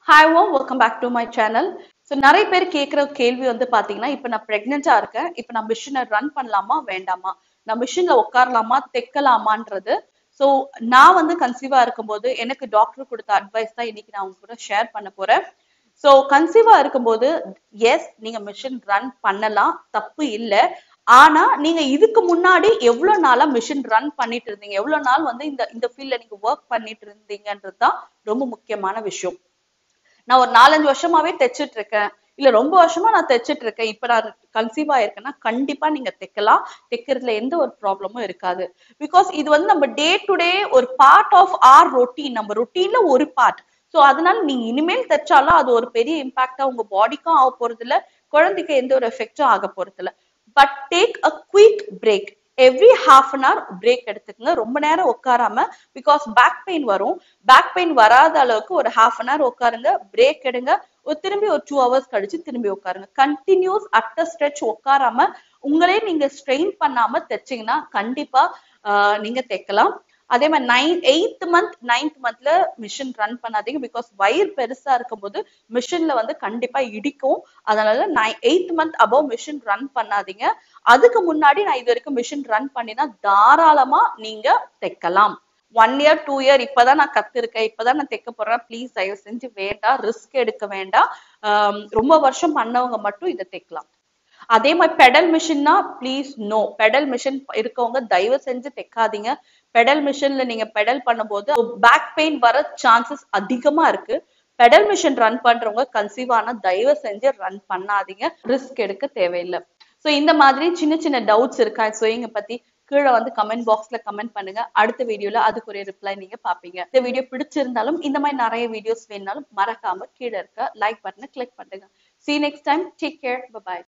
hi oh welcome back to my channel so நிறைய பேர் கேட்குற கேள்வி வந்து பார்த்தீங்கன்னா இப்போ நான் ப்ரெக்னெண்ட்டாக இருக்கேன் இப்போ நான் மிஷினை ரன் பண்ணலாமா வேண்டாமா நான் மிஷினில் உட்காரலாமா தைக்கலாமான்றது ஸோ நான் வந்து கன்சீவாக இருக்கும்போது எனக்கு டாக்டர் கொடுத்த அட்வைஸ் தான் இன்னைக்கு நான் உங்க கூட ஷேர் பண்ண போறேன் ஸோ கன்சீவா இருக்கும்போது எஸ் நீங்க மிஷின் ரன் பண்ணலாம் தப்பு இல்லை ஆனா நீங்க இதுக்கு முன்னாடி எவ்வளவு நாளா மிஷின் ரன் பண்ணிட்டு இருந்தீங்க எவ்வளவு நாள் வந்து இந்த இந்த ஃபீல்ட்ல நீங்க ஒர்க் பண்ணிட்டு இருந்தீங்கன்றது தான் ரொம்ப முக்கியமான விஷயம் நான் ஒரு நாலஞ்சு வருஷமாவே தைச்சிட்டு இருக்கேன் இல்ல ரொம்ப வருஷமா நான் தைச்சிட்டு இருக்கேன் இப்ப நான் கன்சீவ் ஆயிருக்கேன்னா கண்டிப்பா நீங்க தைக்கலாம் தைக்கிறதுல எந்த ஒரு ப்ராப்ளமும் இருக்காது பிகாஸ் இது வந்து நம்ம டே டு டே ஒரு பார்ட் ஆஃப் ஆர் ரொட்டீன் நம்ம ரொட்டீன்ல ஒரு பார்ட் ஸோ அதனால நீங்க இனிமேல் தைச்சாலும் அது ஒரு பெரிய இம்பாக்டா உங்க பாடிக்கும் ஆக போறது இல்ல குழந்தைக்கு எந்த ஒரு எஃபெக்டும் ஆக போறது இல்ல but take a quick break every half an hour break எடுத்துக்கங்க ரொம்ப நேரம் உட்காராம பிகாஸ் பேக் பெயின் வரும் பேக் பெயின் வராத அளவுக்கு ஒரு ஹாஃப் அன் ஹவர் உட்காருங்க பிரேக் எடுங்க ஒரு திரும்பி ஒரு டூ ஹவர்ஸ் கழிச்சு திரும்பி உட்காருங்க கண்டினியூஸ் அட்ட ஸ்ட்ரெச் உட்காராம உங்களே நீங்க ஸ்ட்ரெயின் பண்ணாம தைச்சீங்கன்னா கண்டிப்பா ஆஹ், நீங்க தைக்கலாம் அதே மாதிரி நைன் எயித் மந்த் நைன்த் மந்த்ல மிஷின் ரன் பண்ணாதீங்க பிகாஸ் வயிறு பெருசா இருக்கும்போது மிஷின்ல வந்து கண்டிப்பா இடிக்கும் அதனால nine eighth month above machine run பண்ணாதீங்க அதுக்கு முன்னாடி நான் இது வரைக்கும் மிஷின் ரன் பண்ணினா தாராளமா நீங்க தைக்கலாம் ஒன் இயர் டூ இயர் இப்பதான் நான் கத்துருக்கேன் இப்பதான் நான் தைக்க போறேன் ப்ளீஸ் தயவு செஞ்சு வேண்டாம் ரிஸ்க் எடுக்க வேண்டாம் ஆம், ரொம்ப வருஷம் பண்ணவங்க மட்டும் இதை தைக்கலாம் அதே மாதிரி பெடல் மிஷின்னா ப்ளீஸ் நோ பெடல் மிஷின் இருக்கவங்க தயவு செஞ்சு தைக்காதீங்க பெடல் மிஷின்ல நீங்க பெடல் பண்ணும்போது பேக் பெயின் வர சான்சஸ் அதிகமா இருக்கு பெடல் மிஷின் ரன் பண்றவங்க கன்சீவ் ஆனா தயவு செஞ்சு ரன் பண்ணாதீங்க ரிஸ்க் எடுக்க தேவையில்லை ஸோ இந்த மாதிரி சின்ன சின்ன டவுட்ஸ் இருக்கா ஸ்விங்க பத்தி கீழே வந்து கமெண்ட் பாக்ஸ்ல கமெண்ட் பண்ணுங்க அடுத்த வீடியோல அதுக்குரிய ரிப்ளை நீங்க பாப்பீங்க இந்த வீடியோ பிடிச்சிருந்தாலும் இந்த மாதிரி நிறைய வீடியோஸ் வேணுனாலும் மறக்காம கீழே இருக்க லைக் பட்டனை கிளிக் பண்ணுங்க see you next time take care bye bye